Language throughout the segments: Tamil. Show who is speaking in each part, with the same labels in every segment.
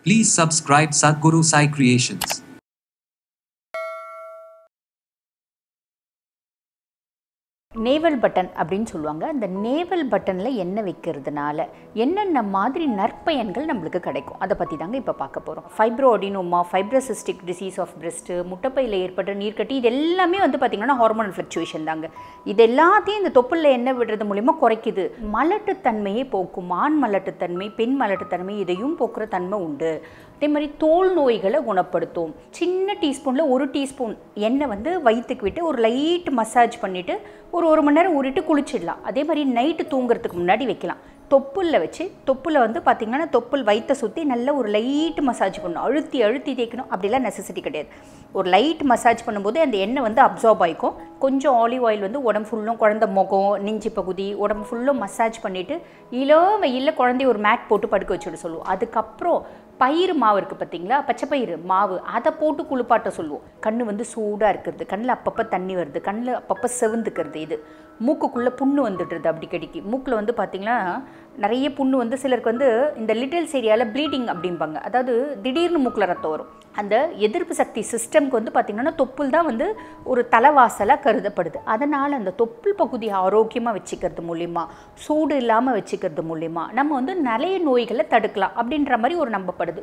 Speaker 1: Please subscribe Sadhguru Sai Creations.
Speaker 2: Navel button அப்படின்னு சொல்லுவாங்க அந்த நேவல் பட்டனில் எண்ணெய் வைக்கிறதுனால என்னென்ன மாதிரி நற்பயன்கள் நம்மளுக்கு கிடைக்கும் அதை பற்றி தாங்க இப்போ பார்க்க போகிறோம் fibroadenoma fibrocystic disease of breast முட்டைப்பையில் ஏற்பட்ட நீர்க்கட்டி இது எல்லாமே வந்து பார்த்திங்கன்னா ஹார்மோனல் ஃப்ளக்சுவேஷன் தாங்க இது எல்லாத்தையும் இந்த தொப்புளில் எண்ணெய் விடுறது மூலிமா குறைக்குது மலட்டுத்தன்மையை போக்கும் ஆண் மலட்டுத்தன்மை பெண் மலட்டுத்தன்மை இதையும் போக்குற தன்மை உண்டு அதே மாதிரி தோல் நோய்களை குணப்படுத்தும் சின்ன டீஸ்பூனில் ஒரு டீஸ்பூன் எண்ணெய் வந்து வயிற்றுக்கு விட்டு ஒரு லைட் மசாஜ் பண்ணிவிட்டு ஒரு ஒரு மணி நேரம் உருட்டு குளிச்சிடலாம் அதே மாதிரி நைட்டு தூங்குறதுக்கு முன்னாடி வைக்கலாம் தொப்புளில் வச்சு தொப்புல வந்து பார்த்திங்கன்னா தொப்புள் வயிற்றை சுற்றி நல்ல ஒரு லைட் மசாஜ் பண்ணணும் அழுத்தி அழுத்தி தேய்க்கணும் அப்படிலாம் நெசசிட்டி கிடையாது ஒரு லைட் மசாஜ் பண்ணும்போது அந்த எண்ணெய் வந்து அப்சார்ப் ஆகிக்கும் கொஞ்சம் ஆலிவ் ஆயில் வந்து உடம்பு ஃபுல்லும் குழந்த முகம் நெஞ்சு பகுதி உடம்பு ஃபுல்லும் மசாஜ் பண்ணிவிட்டு இளோ வெயிலில் குழந்தைய ஒரு மேட் போட்டு படுக்க வச்சுட சொல்லுவோம் அதுக்கப்புறம் பயிறு மாவு இருக்குது பார்த்தீங்களா பச்சை பயிறு மாவு அதை போட்டு குளிப்பாட்ட சொல்லுவோம் கண் வந்து சூடாக இருக்கிறது கண்ணில் அப்பப்போ தண்ணி வருது கண்ணில் அப்பப்போ செவந்துக்கிறது இது மூக்குக்குள்ளே புண்ணு வந்துடுறது அப்படி கடிக்கி மூக்கில் வந்து பார்த்திங்கன்னா நிறைய புண்ணு வந்து சிலருக்கு வந்து இந்த லிட்டில்ஸ் ஏரியாவில் ப்ளீடிங் அப்படிம்பாங்க அதாவது திடீர்னு மூக்கில் ரத்தம் வரும் அந்த எதிர்ப்பு சக்தி சிஸ்டம்க்கு வந்து பார்த்திங்கன்னா தொப்புள் தான் வந்து ஒரு தலைவாசலாக கருதப்படுது அதனால் அந்த தொப்புள் பகுதியை ஆரோக்கியமாக வச்சுக்கிறது மூலிமா சூடு இல்லாமல் வச்சுக்கிறது மூலிமா நம்ம வந்து நிறைய நோய்களை தடுக்கலாம் அப்படின்ற மாதிரி ஒரு நம்பப்படுது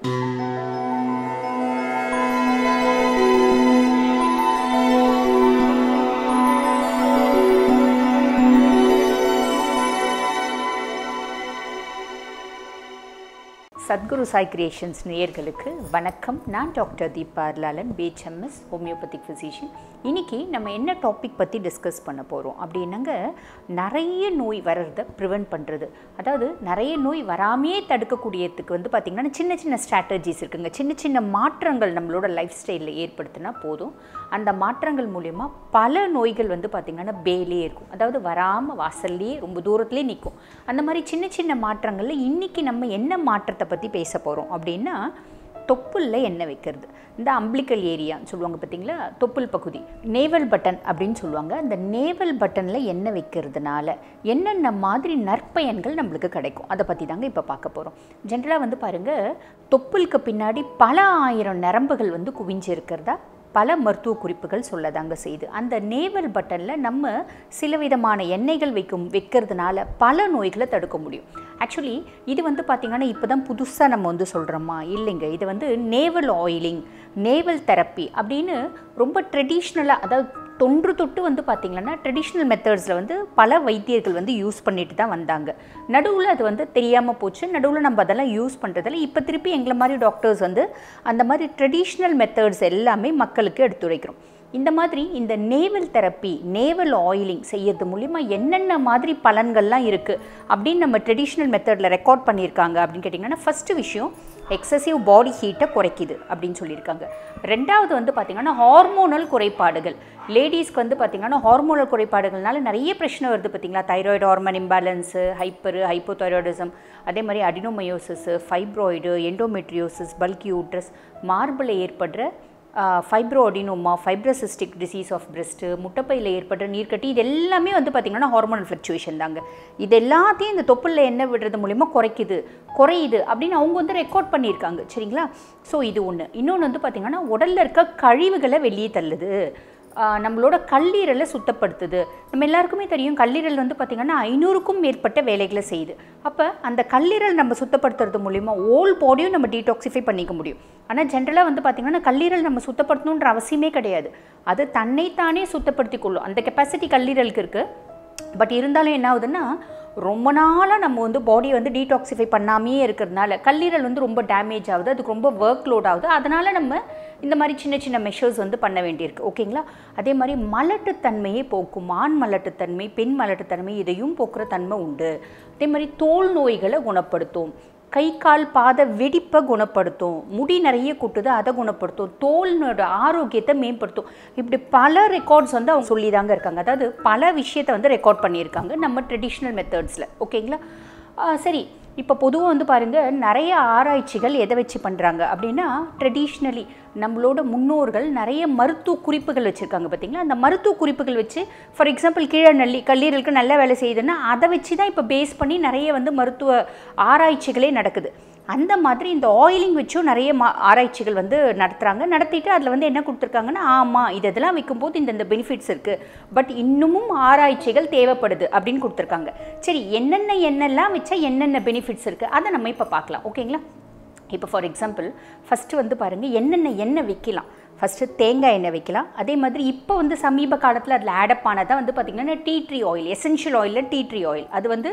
Speaker 2: சத்குரு சாய் கிரியேஷன்ஸ் நேயர்களுக்கு வணக்கம் நான் டாக்டர் தீபா அர்லாலன் பிஹெச்எம்எஸ் ஹோமியோபதிக் ஃபிசிஷியன் இன்றைக்கி நம்ம என்ன டாபிக் பற்றி டிஸ்கஸ் பண்ண போகிறோம் அப்படின்னாங்க நிறைய நோய் வர்றதை ப்ரிவெண்ட் பண்ணுறது அதாவது நிறைய நோய் வராமையே தடுக்கக்கூடியதுக்கு வந்து பார்த்திங்கன்னா சின்ன சின்ன ஸ்ட்ராட்டஜிஸ் இருக்குங்க சின்ன சின்ன மாற்றங்கள் நம்மளோட லைஃப் ஸ்டைலில் ஏற்படுத்தினா போதும் அந்த மாற்றங்கள் மூலயமா பல நோய்கள் வந்து பார்த்திங்கன்னா பேலே இருக்கும் அதாவது வராமல் வாசல்லையே ரொம்ப தூரத்துலேயே நிற்கும் அந்த மாதிரி சின்ன சின்ன மாற்றங்களில் இன்றைக்கி நம்ம என்ன மாற்றத்தை பற்றி பேச போகிறோம் அப்படின்னா தொப்புளில் எண்ணெய் வைக்கிறது இந்த அம்பிளிக்கல் ஏரியான்னு சொல்லுவாங்க பார்த்தீங்களா தொப்புள் பகுதி நேவல் பட்டன் அப்படின்னு சொல்லுவாங்க அந்த நேவல் பட்டனில் எண்ணெய் வைக்கிறதுனால என்னென்ன மாதிரி நற்பயன்கள் நம்மளுக்கு கிடைக்கும் அதை பற்றி தாங்க இப்போ பார்க்க போகிறோம் ஜென்ரலாக வந்து பாருங்கள் தொப்புளுக்கு பின்னாடி பல ஆயிரம் நரம்புகள் வந்து குவிஞ்சு இருக்கிறதா பல மருத்துவ குறிப்புகள் சொல்லதாங்க செய்யுது அந்த நேவல் பட்டனில் நம்ம சில விதமான எண்ணெய்கள் வைக்கும் வைக்கிறதுனால பல நோய்களை தடுக்க முடியும் ஆக்சுவலி இது வந்து பார்த்திங்கன்னா இப்போ தான் புதுசாக நம்ம வந்து சொல்கிறோமா இல்லைங்க இது வந்து நேவல் ஆயிலிங் நேவல் தெரப்பி அப்படின்னு ரொம்ப ட்ரெடிஷ்னலாக அதாவது தொன்று தொட்டு வந்து பார்த்திங்கன்னா ட்ரெடிஷ்னல் மெத்தட்ஸில் வந்து பல வைத்தியர்கள் வந்து யூஸ் பண்ணிட்டு தான் வந்தாங்க நடுவில் அது வந்து தெரியாமல் போச்சு நடுவில் நம்ம அதெல்லாம் யூஸ் பண்ணுறதில்ல இப்போ திருப்பி எங்களை மாதிரி டாக்டர்ஸ் வந்து அந்த மாதிரி ட்ரெடிஷ்னல் மெத்தட்ஸ் எல்லாமே மக்களுக்கு எடுத்துரைக்கிறோம் இந்த மாதிரி இந்த நேவல் தெரப்பி நேவல் ஆயிலிங் செய்யறது மூலிமா என்னென்ன மாதிரி பலன்கள்லாம் இருக்குது அப்படின்னு நம்ம ட்ரெடிஷ்னல் மெத்தடில் ரெக்கார்ட் பண்ணியிருக்காங்க அப்படின்னு கேட்டிங்கன்னா ஃபஸ்ட்டு விஷயம் எக்ஸசிவ் பாடி ஹீட்டை குறைக்குது அப்படின்னு சொல்லியிருக்காங்க ரெண்டாவது வந்து பார்த்திங்கன்னா ஹார்மோனல் குறைபாடுகள் லேடிஸ்க்கு வந்து பார்த்திங்கன்னா ஹார்மோனல் குறைபாடுகள்னால நிறைய பிரச்சனை வருது பார்த்திங்களா thyroid hormone imbalance hyper hypothyroidism அதே மாதிரி adenomyosis fibroid endometriosis bulky uterus மார்பில் ஏற்படுற fibroadenoma fibrocystic disease of breast முட்டைப்பையில் ஏற்படுற நீர்க்கட்டி இது எல்லாமே வந்து பார்த்திங்கன்னா ஹார்மோனல் ஃப்ளக்சுவேஷன் தாங்க இது எல்லாத்தையும் இந்த தொப்புளில் எண்ணெய் விடுறது மூலிமா குறைக்குது குறையுது அப்படின்னு அவங்க வந்து ரெக்கார்ட் பண்ணியிருக்காங்க சரிங்களா ஸோ இது ஒன்று இன்னொன்று வந்து பார்த்திங்கன்னா உடலில் இருக்க கழிவுகளை வெளியே தள்ளுது நம்மளோட கல்லீரலை சுத்தப்படுத்துது நம்ம எல்லாருக்குமே தெரியும் கல்லீரல் வந்து பார்த்திங்கன்னா ஐநூறுக்கும் மேற்பட்ட வேலைகளை செய்யுது அப்போ அந்த கல்லீரல் நம்ம சுத்தப்படுத்துறது மூலிமா ஓல் பாடியும் நம்ம டீடாக்சிஃபை பண்ணிக்க முடியும் ஆனால் ஜென்ரலாக வந்து பார்த்திங்கன்னா கல்லீரல் நம்ம சுத்தப்படுத்தணுன்ற அவசியமே கிடையாது அது தன்னைத்தானே சுத்தப்படுத்தி கொள்ளும் அந்த கெப்பாசிட்டி கல்லீரலுக்கு இருக்குது பட் இருந்தாலும் என்ன ஆகுதுன்னா ரொம்ப நாளாக நம்ம வந்து பாடியை வந்து டீடாக்சிஃபை பண்ணாமையே இருக்கிறதுனால கல்லீரல் வந்து ரொம்ப டேமேஜ் ஆகுது அதுக்கு ரொம்ப ஒர்க் லோட் ஆகுது அதனால் நம்ம இந்த மாதிரி சின்ன சின்ன மெஷர்ஸ் வந்து பண்ண வேண்டியிருக்கு ஓகேங்களா அதே மாதிரி மலட்டுத்தன்மையை போக்கும் ஆண் மலட்டுத்தன்மை பெண் மலட்டுத்தன்மை இதையும் போக்குற தன்மை உண்டு அதே மாதிரி தோல் நோய்களை குணப்படுத்தும் கை கால் பாத வெடிப்பை குணப்படுத்தும் முடி நிறைய கொட்டுது அதை குணப்படுத்தும் தோலினோட ஆரோக்கியத்தை மேம்படுத்தும் இப்படி பல ரெக்கார்ட்ஸ் வந்து அவங்க சொல்லி தாங்க இருக்காங்க அதாவது பல விஷயத்தை வந்து ரெக்கார்ட் பண்ணியிருக்காங்க நம்ம ட்ரெடிஷ்னல் மெத்தட்ஸில் ஓகேங்களா சரி இப்போ பொதுவாக வந்து பாருங்கள் நிறைய ஆராய்ச்சிகள் எதை வச்சு பண்ணுறாங்க அப்படின்னா ட்ரெடிஷ்னலி நம்மளோட முன்னோர்கள் நிறைய மருத்துவ குறிப்புகள் வச்சுருக்காங்க பார்த்தீங்களா அந்த மருத்துவ குறிப்புகள் வச்சு ஃபார் எக்ஸாம்பிள் கீழே நல்லி கல்லீரலுக்கு நல்ல வேலை செய்யுதுன்னா அதை வச்சு தான் இப்போ பேஸ் பண்ணி நிறைய வந்து மருத்துவ ஆராய்ச்சிகளே நடக்குது அந்த மாதிரி இந்த ஆயிலிங் வச்சும் நிறைய மா ஆராய்ச்சிகள் வந்து நடத்துகிறாங்க நடத்திட்டு அதில் வந்து என்ன கொடுத்துருக்காங்கன்னா ஆமாம் இது இதெல்லாம் வைக்கும்போது இந்த இந்த பெனிஃபிட்ஸ் இருக்குது பட் இன்னமும் ஆராய்ச்சிகள் தேவைப்படுது அப்படின்னு கொடுத்துருக்காங்க சரி என்னென்ன எண்ணெய்லாம் வச்சா என்னென்ன பெனிஃபிட்ஸ் இருக்குது அதை நம்ம இப்போ பார்க்கலாம் ஓகேங்களா இப்போ ஃபார் எக்ஸாம்பிள் ஃபஸ்ட்டு வந்து பாருங்கள் என்னென்ன எண்ணெய் வைக்கலாம் ஃபஸ்ட்டு தேங்காய் எண்ணெய் வைக்கலாம் அதே மாதிரி இப்போ வந்து சமீப காலத்தில் அதில் ஆடப் ஆனதான் வந்து பார்த்திங்கன்னா டீ ட்ரீ ஆயில் எசென்ஷியல் ஆயிலில் டீ ட்ரீ ஆயில் அது வந்து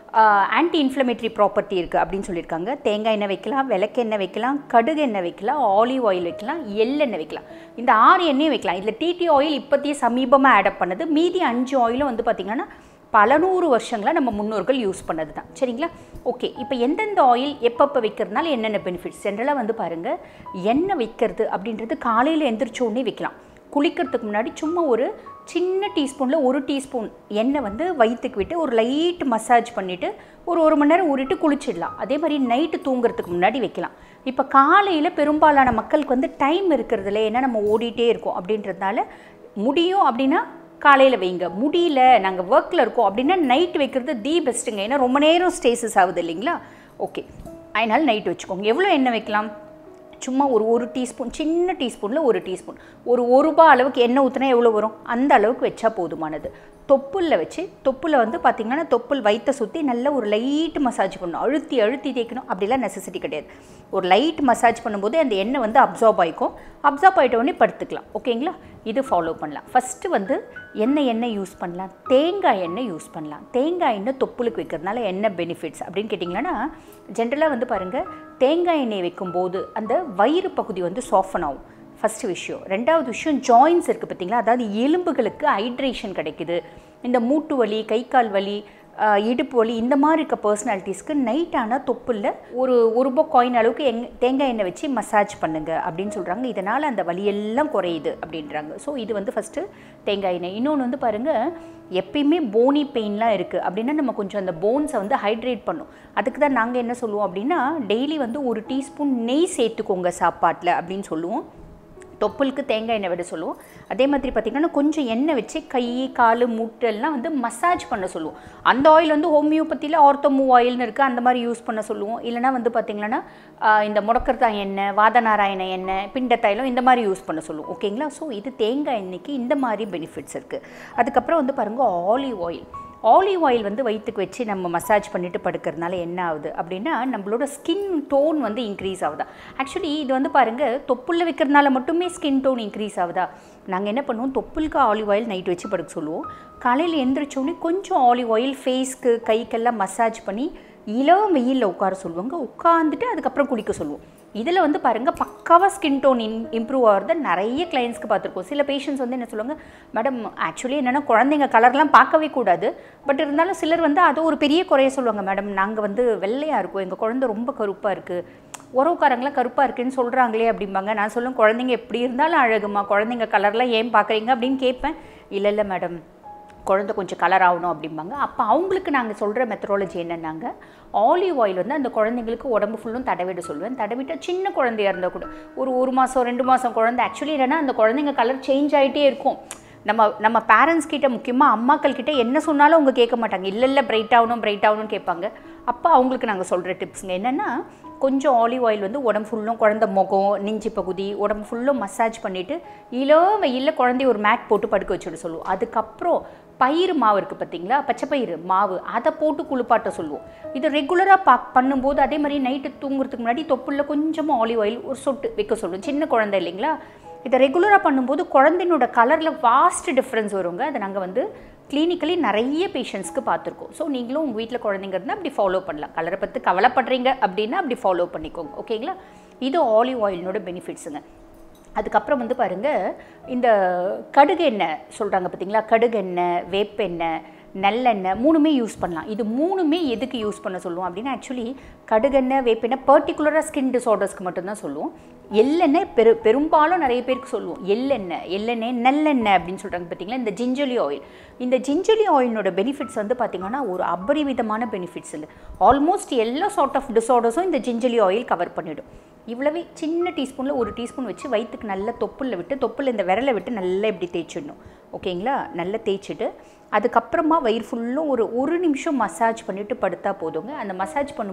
Speaker 2: ஆன்டி இன்ஃப்ளமேட்டரி ப்ராப்பர்ட்டி இருக்குது அப்படின்னு சொல்லியிருக்காங்க தேங்காய் எண்ணெய் வைக்கலாம் விளக்கெண்ணெய் வைக்கலாம் கடுகு எண்ணெய் வைக்கலாம் ஆலிவ் ஆயில் வைக்கலாம் எள்ளெண்ணெய் வைக்கலாம் இந்த ஆறு எண்ணெயும் வைக்கலாம் இதில் டிடி ஆயில் இப்போத்தைய சமீபமாக ஆடப் பண்ணது மீதி அஞ்சு ஆயிலும் வந்து பார்த்திங்கன்னா பல நூறு வருஷங்களாக நம்ம முன்னோர்கள் யூஸ் பண்ணது தான் சரிங்களா ஓகே இப்போ எந்தெந்த ஆயில் எப்பப்போ வைக்கிறதுனால என்னென்ன பெனிஃபிட்ஸ் ஜென்ரலாக வந்து பாருங்கள் எண்ணெய் வைக்கிறது அப்படின்றது காலையில் எந்திரிச்ச உடனே வைக்கலாம் குளிக்கிறதுக்கு முன்னாடி சும்மா ஒரு சின்ன டீஸ்பூனில் ஒரு டீஸ்பூன் எண்ணெய் வந்து வயிற்றுக்கு விட்டு ஒரு லைட் மசாஜ் பண்ணிவிட்டு ஒரு ஒரு மணி நேரம் ஊறிட்டு குளிச்சிடலாம் அதே மாதிரி நைட்டு தூங்குறதுக்கு முன்னாடி வைக்கலாம் இப்போ காலையில் பெரும்பாலான மக்களுக்கு வந்து டைம் இருக்கிறதுல ஏன்னா நம்ம ஓடிட்டே இருக்கோம் அப்படின்றதுனால முடியும் அப்படின்னா காலையில் வைங்க முடியல நாங்கள் ஒர்க்கில் இருக்கோம் அப்படின்னா நைட் வைக்கிறது தி பெஸ்ட்டுங்க ஏன்னா ரொம்ப நேரம் ஸ்டேசஸ் ஆகுது இல்லைங்களா ஓகே அதனால் நைட் வச்சுக்கோங்க எவ்வளோ எண்ணெய் வைக்கலாம் சும்மா ஒரு ஒரு டீஸ்பூன் சின்ன டீஸ்பூனில் ஒரு டீஸ்பூன் ஒரு ஒரு ரூபா அளவுக்கு எண்ணெய் ஊற்றினா எவ்வளோ வரும் அந்த அளவுக்கு வச்சா போதுமானது தொப்புளில் வச்சு தொப்புல வந்து பார்த்திங்கன்னா தொப்புள் வயிற்றை சுற்றி நல்ல ஒரு லைட் மசாஜ் பண்ணணும் அழுத்தி அழுத்தி தேய்க்கணும் அப்படிலாம் நெசசிட்டி கிடையாது ஒரு லைட் மசாஜ் பண்ணும்போது அந்த எண்ணெய் வந்து அப்சார்ப் ஆகிக்கும் அப்சார்ப் ஆகிட்ட உடனே படுத்துக்கலாம் ஓகேங்களா இது ஃபாலோ பண்ணலாம் ஃபஸ்ட்டு வந்து என்ன எண்ணெய் யூஸ் பண்ணலாம் தேங்காய் எண்ணெய் யூஸ் பண்ணலாம் தேங்காய் எண்ணெய் தொப்புளுக்கு வைக்கிறதுனால என்ன பெனிஃபிட்ஸ் அப்படின்னு கேட்டிங்கன்னா ஜென்ரலாக வந்து பாருங்கள் தேங்காய் எண்ணெய் வைக்கும்போது அந்த வயிறு பகுதி வந்து சாஃபன் ஆகும் ஃபஸ்ட்டு விஷயம் ரெண்டாவது விஷயம் ஜாயின்ஸ் இருக்குது பார்த்தீங்களா அதாவது எலும்புகளுக்கு ஹைட்ரேஷன் கிடைக்குது இந்த மூட்டு வலி கை கால் வலி ஆஹ், இடுப்பு வலி இந்த மாதிரி இருக்க பர்சனாலிட்டிஸ்க்கு நைட் ஆனால் தொப்புல ஒரு ஒரு ரூபாய் காயின் அளவுக்கு எங் தேங்காய் எண்ணெய் வச்சு மசாஜ் பண்ணுங்க அப்படின்னு சொல்கிறாங்க இதனால் அந்த வலியெல்லாம் குறையுது அப்படின்றாங்க ஸோ இது வந்து ஃபஸ்ட்டு தேங்காய் எண்ணெய் இன்னொன்று வந்து பாருங்கள் எப்பயுமே போனி பெயின்லாம் இருக்குது அப்படின்னா நம்ம கொஞ்சம் அந்த போன்ஸை வந்து ஹைட்ரேட் பண்ணும் அதுக்கு தான் நாங்கள் என்ன சொல்லுவோம் அப்படின்னா டெய்லி வந்து ஒரு டீஸ்பூன் நெய் சேர்த்துக்கோங்க சாப்பாட்டில் அப்படின்னு சொல்லுவோம் தொப்புளுக்கு தேங்காய் எண்ணெய் விட சொல்லுவோம் அதே மாதிரி பார்த்திங்கன்னா கொஞ்சம் எண்ணெய் வச்சு கை கால் மூட்டெல்லாம் வந்து மசாஜ் பண்ண சொல்லுவோம் அந்த ஆயில் வந்து ஹோமியோபதியில் ஆர்த்தோமூ ஆயில்னு இருக்குது அந்த மாதிரி யூஸ் பண்ண சொல்லுவோம் இல்லைனா வந்து பார்த்திங்கன்னா ஆஹ், இந்த முடக்கர்தாய் எண்ணெய் வாதநாராயண எண்ணெய் பிண்ட தைலம் இந்த மாதிரி யூஸ் பண்ண சொல்லுவோம் ஓகேங்களா ஸோ இது தேங்காய் எண்ணெய்க்கு இந்த மாதிரி பெனிஃபிட்ஸ் இருக்குது அதுக்கப்புறம் வந்து பாருங்கள் ஆலிவ் ஆயில் ஆலிவ் ஆயில் வந்து வயிற்றுக்கு வச்சு நம்ம மசாஜ் பண்ணிட்டு படுக்கிறதுனால என்ன ஆகுது அப்படின்னா நம்மளோட ஸ்கின் டோன் வந்து இன்க்ரீஸ் ஆகுதா ஆக்சுவலி இது வந்து பாருங்கள் தொப்புளில் வைக்கிறதுனால மட்டுமே ஸ்கின் டோன் இன்க்ரீஸ் ஆகுதா நாங்கள் என்ன பண்ணுவோம் தொப்புளுக்கு ஆலிவ் ஆயில் நைட் வச்சு படுக்க சொல்லுவோம் காலையில் எந்திரிச்சோடனே கொஞ்சம் ஆலிவ் ஆயில் ஃபேஸ்க்கு கைக்கெல்லாம் மசாஜ் பண்ணி இளம் வெயிலில் உட்கார சொல்லுவாங்க உட்காந்துட்டு அதுக்கப்புறம் குளிக்க சொல்லுவோம் இதில் வந்து பாருங்கள் பக்காவாக ஸ்கின் டோன் இன் இம்ப்ரூவ் ஆகிறத நிறைய கிளைண்ட்ஸ்க்கு பார்த்துருக்கோம் சில பேஷண்ட்ஸ் வந்து என்ன சொல்லுவாங்க மேடம் ஆக்சுவலி என்னென்னா குழந்தைங்க கலர்லாம் பார்க்கவே கூடாது பட் இருந்தாலும் சிலர் வந்து அது ஒரு பெரிய குறைய சொல்லுவாங்க மேடம் நாங்கள் வந்து வெள்ளையாக இருக்கோம் எங்கள் குழந்தை ரொம்ப கருப்பாக இருக்குது உறவுக்காரங்களாம் கருப்பாக இருக்குன்னு சொல்கிறாங்களே அப்படிம்பாங்க நான் சொல்லுவேன் குழந்தைங்க எப்படி இருந்தாலும் அழகுமா குழந்தைங்க கலர்லாம் ஏன் பார்க்குறீங்க அப்படின்னு கேட்பேன் இல்லை இல்லை மேடம் குழந்தை கொஞ்சம் கலர் ஆகணும் அப்படிம்பாங்க அப்போ அவங்களுக்கு நாங்கள் சொல்கிற மெத்தடாலஜி என்னன்னாங்க ஆலிவ் ஆயில் வந்து அந்த குழந்தைங்களுக்கு உடம்பு ஃபுல்லும் தடவிட சொல்லுவேன் தடவிட்டா சின்ன குழந்தையா இருந்தால் கூட ஒரு ஒரு மாதம் ரெண்டு மாதம் குழந்தை ஆக்சுவலி என்னென்னா அந்த குழந்தைங்க கலர் சேஞ்ச் ஆகிட்டே இருக்கும் நம்ம நம்ம பேரண்ட்ஸ் கிட்ட முக்கியமாக அம்மாக்கள் கிட்ட என்ன சொன்னாலும் அவங்க கேட்க மாட்டாங்க இல்லை இல்லை பிரைட் ஆகணும் பிரைட் ஆகணும்னு கேட்பாங்க அப்போ அவங்களுக்கு நாங்கள் சொல்கிற டிப்ஸுங்க என்னென்னா கொஞ்சம் ஆலிவ் ஆயில் வந்து உடம்பு ஃபுல்லும் குழந்த முகம் நெஞ்சு பகுதி உடம்பு ஃபுல்லும் மசாஜ் பண்ணிவிட்டு இளம் வெயிலில் குழந்தைய ஒரு மேட் போட்டு படுக்க வச்சுட சொல்லுவோம் அதுக்கப்புறம் பயிறு மாவு இருக்குது பார்த்தீங்களா பச்சை பயிறு மாவு அதை போட்டு குளிப்பாட்ட சொல்லுவோம் இது ரெகுலராக பா பண்ணும்போது அதே மாதிரி நைட்டு தூங்குறதுக்கு முன்னாடி தொப்புளில் கொஞ்சமாக ஆலிவ் ஆயில் ஒரு சொட்டு வைக்க சொல்லுவோம் சின்ன குழந்தை இல்லைங்களா இதை ரெகுலராக பண்ணும்போது குழந்தைனோட கலரில் வாஸ்ட் டிஃப்ரென்ஸ் வருங்க அதை நாங்கள் வந்து கிளினிக்கலி நிறைய பேஷண்ட்ஸ்க்கு பார்த்துருக்கோம் ஸோ நீங்களும் உங்கள் வீட்டில் குழந்தைங்க இருந்தால் அப்படி ஃபாலோ பண்ணலாம் கலரை பற்றி கவலைப்படுறீங்க அப்படின்னா அப்படி ஃபாலோ பண்ணிக்கோங்க ஓகேங்களா இது ஆலிவ் ஆயிலினோட பெனிஃபிட்ஸுங்க அதுக்கப்புறம் வந்து பாருங்கள் இந்த கடுகு எண்ணெய் சொல்கிறாங்க பார்த்தீங்களா கடுகு எண்ணெய் வேப்பெண்ணெய் நல்லெண்ணெய் மூணுமே யூஸ் பண்ணலாம் இது மூணுமே எதுக்கு யூஸ் பண்ண சொல்லுவோம் அப்படின்னா ஆக்சுவலி கடுகெண்ணெய் வேப்பெண்ணெய் பர்டிகுலராக ஸ்கின் டிசார்டர்ஸ்க்கு மட்டும்தான் சொல்லுவோம் எள்ளெண்ணெய் பெரு பெரும்பாலும் நிறைய பேருக்கு சொல்லுவோம் எள்ளெண்ணெய் எள்ளெண்ணெய் நல்லெண்ணெய் அப்படின்னு சொல்கிறாங்க பார்த்தீங்களா இந்த ஜிஞ்சலி ஆயில் இந்த ஜிஞ்சலி ஆயிலோட பெனிஃபிட்ஸ் வந்து பார்த்திங்கன்னா ஒரு அபரிவிதமான பெனிஃபிட்ஸ் இல்லை ஆல்மோஸ்ட் எல்லா சார்ட் ஆஃப் டிசார்டர்ஸும் இந்த ஜிஞ்சலி ஆயில் கவர் பண்ணிடும் இவ்வளவே சின்ன டீஸ்பூனில் ஒரு டீஸ்பூன் வச்சு வயிற்றுக்கு நல்லா தொப்புளில் விட்டு தொப்புல இந்த விரலை விட்டு நல்லா இப்படி தேய்ச்சிடணும் ஓகேங்களா நல்லா தேய்ச்சிட்டு அதுக்கப்புறமா வயிறு ஃபுல்லும் ஒரு ஒரு நிமிஷம் மசாஜ் பண்ணிவிட்டு படுத்தா போதுங்க அந்த மசாஜ் பண்ணும்போது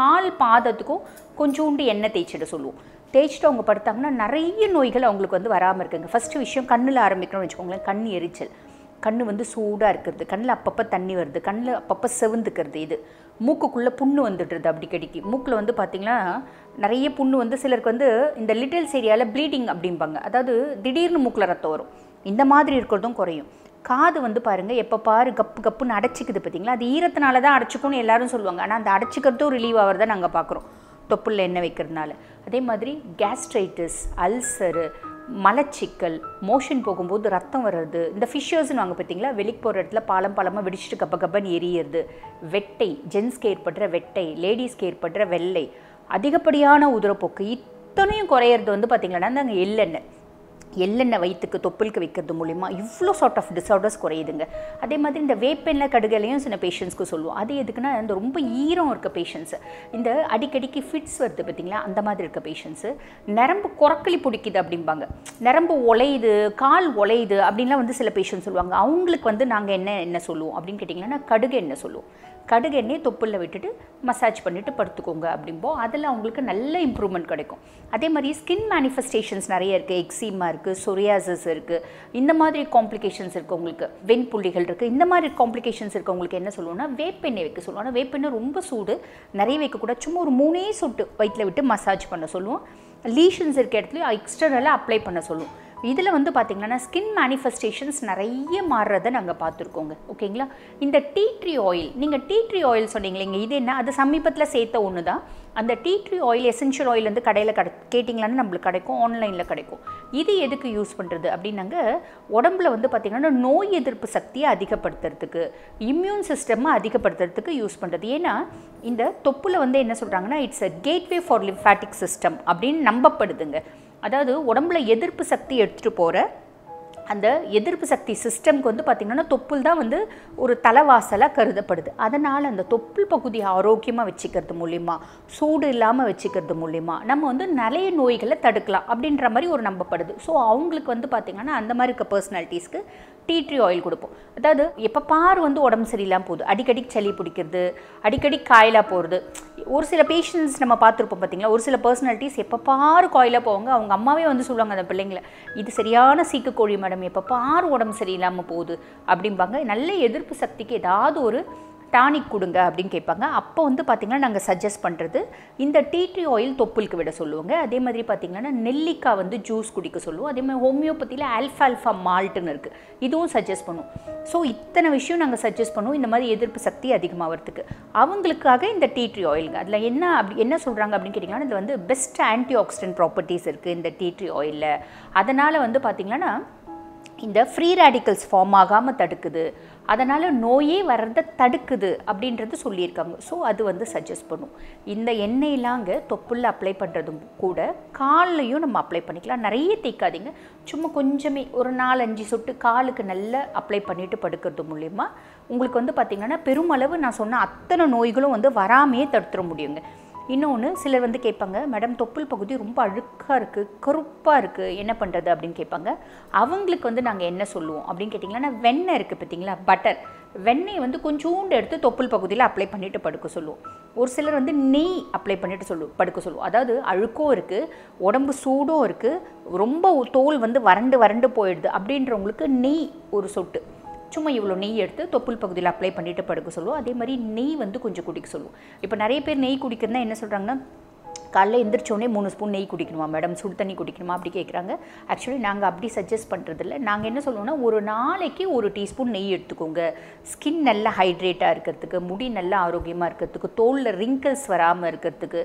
Speaker 2: கால் பாதத்துக்கும் கொஞ்சோண்டு எண்ணெய் தேய்ச்சிட சொல்லுவோம் தேய்ச்சிட்டு அவங்க படுத்தாங்கன்னா நிறைய நோய்கள் அவங்களுக்கு வந்து வராமல் இருக்குங்க ஃபஸ்ட்டு விஷயம் கண்ணில் ஆரம்பிக்கணும்னு வச்சுக்கோங்களேன் கண் எரிச்சல் கண் வந்து சூடாக இருக்கிறது கண்ணில் அப்பப்போ தண்ணி வருது கண்ணில் அப்பப்போ செவந்துக்கிறது இது மூக்குக்குள்ளே புண்ணு வந்துடுறது அடிக்கடிக்கு மூக்கில் வந்து பார்த்திங்கன்னா நிறைய புண்ணு வந்து சிலருக்கு வந்து இந்த லிட்டில்ஸ் ஏரியாவில் ப்ளீடிங் அப்படிம்பாங்க அதாவது திடீர்னு மூக்கில் ரத்தம் வரும் இந்த மாதிரி இருக்கிறதும் குறையும் காது வந்து பாருங்கள் எப்போ பாரு கப்பு கப்புன்னு அடைச்சிக்குது பார்த்தீங்களா அது ஈரத்தினால தான் அடைச்சிக்கும்னு எல்லாரும் சொல்லுவாங்க ஆனால் அந்த அடைச்சிக்கிறதும் ரிலீவ் ஆகிறத நாங்கள் பார்க்குறோம் தொப்புளில் எண்ணெய் வைக்கிறதுனால அதே மாதிரி கேஸ்ட்ரைட்டிஸ் அல்சரு மலச்சிக்கல் மோஷன் போகும்போது ரத்தம் வர்றது இந்த ஃபிஷர்ஸ்னு வாங்க பார்த்தீங்களா வெளிக்கு போகிற இடத்துல பாலம் பாலமாக வெடிச்சிட்டு கப்ப கப்பன்னு எரியறது வெட்டை ஜென்ஸ்க்கு ஏற்படுற வெட்டை லேடிஸ்க்கு ஏற்படுற வெள்ளை அதிகப்படியான உதிரப்போக்கு இத்தனையும் குறையிறது வந்து பார்த்திங்கன்னா அந்த எள்ளெண்ணெய் எள்ளெண்ணெய் வயிற்றுக்கு தொப்புளுக்கு வைக்கிறது மூலிமா இவ்வளோ சார்ட் ஆஃப் டிசார்டர்ஸ் குறையுதுங்க அதே மாதிரி இந்த வேப்பெண்ணெய் கடுகலையும் சில பேஷண்ட்ஸ்க்கு சொல்லுவோம் அது எதுக்குன்னா இந்த ரொம்ப ஈரம் இருக்க பேஷண்ட்ஸு இந்த அடிக்கடிக்கு ஃபிட்ஸ் வருது பார்த்தீங்களா அந்த மாதிரி இருக்க பேஷண்ட்ஸு நரம்பு குறக்களி பிடிக்குது அப்படிம்பாங்க நரம்பு உலையுது கால் உலையுது அப்படின்லாம் வந்து சில பேஷண்ட் சொல்லுவாங்க அவங்களுக்கு வந்து நாங்கள் என்ன என்ன சொல்லுவோம் அப்படின்னு கேட்டிங்கன்னா கடுகு எண்ணெய் சொல்லுவோம் கடுகு எண்ணெய் தொப்புளில் விட்டுட்டு மசாஜ் பண்ணிவிட்டு படுத்துக்கோங்க அப்படிம்போம் அதில் அவங்களுக்கு நல்ல இம்ப்ரூவ்மெண்ட் கிடைக்கும் அதே மாதிரி ஸ்கின் மேனிஃபெஸ்டேஷன்ஸ் நிறைய இருக்குது எக்ஸிமா இருக்குது சொரியாசஸ் இருக்குது இந்த மாதிரி காம்ப்ளிகேஷன்ஸ் இருக்குது உங்களுக்கு வெண்புள்ளிகள் இருக்குது இந்த மாதிரி காம்ப்ளிகேஷன்ஸ் இருக்கவங்களுக்கு என்ன சொல்லுவோம்னா வேப்பெண்ணெய் வைக்க சொல்லுவோம் ஆனால் வேப்பெண்ணெய் ரொம்ப சூடு நிறைய வைக்கக்கூடாது சும்மா ஒரு மூணே சொட்டு வயிற்றில் விட்டு மசாஜ் பண்ண சொல்லுவோம் லீஷன்ஸ் இருக்க இடத்துலையும் எக்ஸ்டர்னலாக அப்ளை பண்ண சொல்லுவோம் இதில் வந்து பார்த்திங்கன்னா ஸ்கின் மேனிஃபெஸ்டேஷன்ஸ் நிறைய மாறுறதை நாங்கள் பார்த்துருக்கோங்க ஓகேங்களா இந்த டீ ட்ரீ ஆயில் நீங்கள் டீ ட்ரீ ஆயில் சொன்னீங்களேங்க இது என்ன அது சமீபத்தில் சேர்த்த ஒன்று தான் அந்த tea tree oil essential oil வந்து கடையில் கடை கேட்டிங்களான்னு நம்மளுக்கு கிடைக்கும் ஆன்லைனில் கிடைக்கும் இது எதுக்கு யூஸ் பண்ணுறது அப்படின்னாங்க உடம்புல வந்து பார்த்திங்கன்னா நோய் எதிர்ப்பு சக்தியை அதிகப்படுத்துறதுக்கு இம்யூன் சிஸ்டமை அதிகப்படுத்துறதுக்கு யூஸ் பண்ணுறது ஏன்னா இந்த தொப்புல வந்து என்ன சொல்கிறாங்கன்னா it's a gateway for lymphatic system அப்படின்னு நம்பப்படுதுங்க அதாவது உடம்புல எதிர்ப்பு சக்தி எடுத்துகிட்டு போகிற அந்த எதிர்ப்பு சக்தி சிஸ்டம்க்கு வந்து பார்த்திங்கன்னா தொப்புள் தான் வந்து ஒரு தலைவாசலாக கருதப்படுது அதனால் அந்த தொப்புள் பகுதியை ஆரோக்கியமாக வச்சுக்கிறது மூலிமா சூடு இல்லாமல் வச்சுக்கிறது மூலிமா நம்ம வந்து நிறைய நோய்களை தடுக்கலாம் அப்படின்ற மாதிரி ஒரு நம்பப்படுது ஸோ அவங்களுக்கு வந்து பார்த்திங்கன்னா அந்த மாதிரி இருக்க பர்சனாலிட்டிஸ்க்கு டீ ட்ரீ ஆயில் கொடுப்போம் அதாவது எப்போ பார் வந்து உடம்பு சரியில்லாமல் போகுது அடிக்கடி சளி பிடிக்கிறது அடிக்கடி காயலாக போகிறது ஒரு சில பேஷண்ட்ஸ் நம்ம பார்த்துருப்போம் பார்த்தீங்களா ஒரு சில பர்சனாலிட்டிஸ் எப்போ பாரு காயிலாக போவாங்க அவங்க அம்மாவே வந்து சொல்லுவாங்க அந்த பிள்ளைங்கள இது சரியான சீக்கு கோழி மேடம் எப்போ பாரு உடம்பு சரியில்லாமல் போகுது அப்படிம்பாங்க நல்ல எதிர்ப்பு சக்திக்கு ஏதாவது ஒரு டானிக் கொடுங்க அப்படின்னு கேட்பாங்க அப்போ வந்து பார்த்திங்கன்னா நாங்கள் சஜஸ்ட் பண்ணுறது இந்த டீ ட்ரீ ஆயில் தொப்புளுக்கு விட சொல்லுவோங்க அதே மாதிரி பார்த்திங்கன்னா நெல்லிக்காய் வந்து ஜூஸ் குடிக்க சொல்லுவோம் அதே மாதிரி ஹோமியோபதியில் ஆல்ஃபால்ஃபா மால்ட்டுன்னு இருக்குது இதுவும் சஜஸ்ட் பண்ணுவோம் ஸோ இத்தனை விஷயம் நாங்கள் சஜஸ்ட் பண்ணுவோம் இந்த மாதிரி எதிர்ப்பு சக்தி அதிகமாகிறதுக்கு அவங்களுக்காக இந்த டீ ட்ரீ ஆயிலுங்க அதில் என்ன அப்படி என்ன சொல்கிறாங்க அப்படின்னு கேட்டிங்கன்னா இதில் வந்து பெஸ்ட் ஆன்டி ஆக்சிடென்ட் ப்ராப்பர்ட்டிஸ் இருக்குது இந்த டீ ட்ரீ ஆயிலில் அதனால் வந்து பார்த்திங்கன்னா இந்த ஃப்ரீ ரேடிக்கல்ஸ் ஃபார்ம் ஆகாமல் தடுக்குது அதனால் நோயே வர்றதை தடுக்குது அப்படின்றது சொல்லியிருக்காங்க ஸோ அது வந்து சஜஸ்ட் பண்ணும் இந்த எண்ணெயிலாங்க தொப்புள்ள அப்ளை பண்ணுறதும் கூட கால்லையும் நம்ம அப்ளை பண்ணிக்கலாம் நிறைய தேய்க்காதீங்க சும்மா கொஞ்சமே ஒரு நாலஞ்சு சொட்டு காலுக்கு நல்லா அப்ளை பண்ணிட்டு படுக்கிறது மூலிமா உங்களுக்கு வந்து பார்த்திங்கன்னா பெருமளவு நான் சொன்ன அத்தனை நோய்களும் வந்து வராமையே தடுத்துட முடியுங்க இன்னொன்று சிலர் வந்து கேட்பாங்க மேடம் தொப்புள் பகுதி ரொம்ப அழுக்காக இருக்குது கருப்பாக இருக்குது என்ன பண்ணுறது அப்படின்னு கேட்பாங்க அவங்களுக்கு வந்து நாங்கள் என்ன சொல்லுவோம் அப்படின்னு கேட்டிங்கன்னா வெண்ணெய் இருக்குது பார்த்தீங்களா பட்டர் வெண்ணெய் வந்து கொஞ்சோண்டு எடுத்து தொப்புள் பகுதியில் அப்ளை பண்ணிவிட்டு படுக்க சொல்லுவோம் ஒரு சிலர் வந்து நெய் அப்ளை பண்ணிட்டு சொல்லு படுக்க சொல்லுவோம் அதாவது அழுக்கும் இருக்குது உடம்பு சூடும் இருக்குது ரொம்ப தோல் வந்து வறண்டு வறண்டு போயிடுது அப்படின்றவங்களுக்கு நெய் ஒரு சொட்டு சும்மா இவ்வளோ நெய் எடுத்து தொப்புள் பகுதியில் அப்ளை பண்ணிட்டு படுக்க சொல்லுவோம் அதே மாதிரி நெய் வந்து கொஞ்சம் குடிக்க சொல்லுவோம் இப்போ நிறைய பேர் நெய் குடிக்கிறதுனா என்ன சொல்கிறாங்கன்னா காலைல எந்திரிச்சோடனே மூணு ஸ்பூன் நெய் குடிக்கணுமா மேடம் சுடு தண்ணி குடிக்கணுமா அப்படி கேட்குறாங்க ஆக்சுவலி நாங்கள் அப்படி சஜஸ்ட் பண்ணுறதில்ல நாங்கள் என்ன சொல்லுவோம்னா ஒரு நாளைக்கு ஒரு டீஸ்பூன் நெய் எடுத்துக்கோங்க ஸ்கின் நல்லா ஹைட்ரேட்டாக இருக்கிறதுக்கு முடி நல்லா ஆரோக்கியமாக இருக்கிறதுக்கு தோலில் ரிங்கிள்ஸ் வராமல் இருக்கிறதுக்கு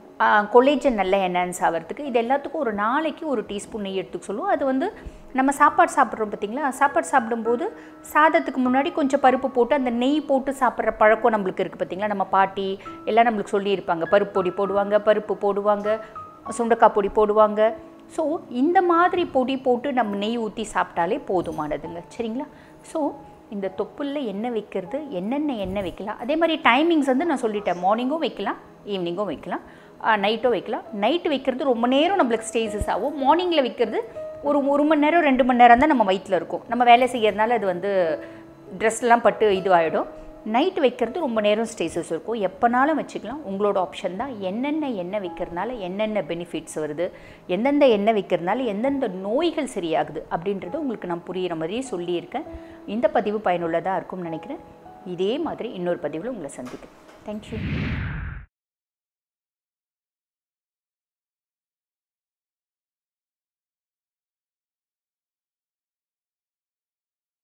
Speaker 2: கொலேஜன் நல்லா என்ஹான்ஸ் ஆகிறதுக்கு இது எல்லாத்துக்கும் ஒரு நாளைக்கு ஒரு டீஸ்பூன் நெய் எடுத்துக்க சொல்லுவோம் அது வந்து நம்ம சாப்பாடு சாப்பிட்றோம் பார்த்தீங்களா சாப்பாடு சாப்பிடும்போது சாதத்துக்கு முன்னாடி கொஞ்சம் பருப்பு போட்டு அந்த நெய் போட்டு சாப்பிட்ற பழக்கம் நம்மளுக்கு இருக்குது பார்த்தீங்களா நம்ம பாட்டி எல்லாம் நம்மளுக்கு சொல்லியிருப்பாங்க பருப்பு பொடி போடுவாங்க பருப்பு போடுவாங்க சுண்டக்காய் பொடி போடுவாங்க ஸோ இந்த மாதிரி பொடி போட்டு நம்ம நெய் ஊற்றி சாப்பிட்டாலே போதுமானதுங்க சரிங்களா ஸோ இந்த தொப்புளில் எண்ணெய் வைக்கிறது என்னென்ன எண்ணெய் வைக்கலாம் அதே மாதிரி டைமிங்ஸ் வந்து நான் சொல்லிட்டேன் மார்னிங்கும் வைக்கலாம் ஈவினிங்கும் வைக்கலாம் நைட்டும் வைக்கலாம் நைட்டு வைக்கிறது ரொம்ப நேரம் நம்மளுக்கு ஸ்டேஜஸ் ஆகும் மார்னிங்கில் வைக்கிறது ஒரு ஒரு மணி நேரம் ரெண்டு மணி நேரம் தான் நம்ம வயிற்றில் இருக்கும் நம்ம வேலை செய்யறதுனால அது வந்து ட்ரெஸ்லாம் பட்டு இதுவாகிடும் நைட் வைக்கிறது ரொம்ப நேரம் ஸ்டேசஸ் இருக்கும் எப்போனாலும் வச்சுக்கலாம் உங்களோட ஆப்ஷன் தான் என்னென்ன எண்ணெய் வைக்கிறதுனால என்னென்ன பெனிஃபிட்ஸ் வருது எந்தெந்த எண்ணெய் வைக்கிறதுனால எந்தெந்த நோய்கள் சரியாகுது அப்படின்றது உங்களுக்கு நான் புரிகிற மாதிரியே சொல்லியிருக்கேன் இந்த பதிவு பயனுள்ளதாக இருக்கும்னு நினைக்கிறேன் இதே மாதிரி இன்னொரு பதிவில் உங்களை சந்திக்கிறேன் தேங்க்யூ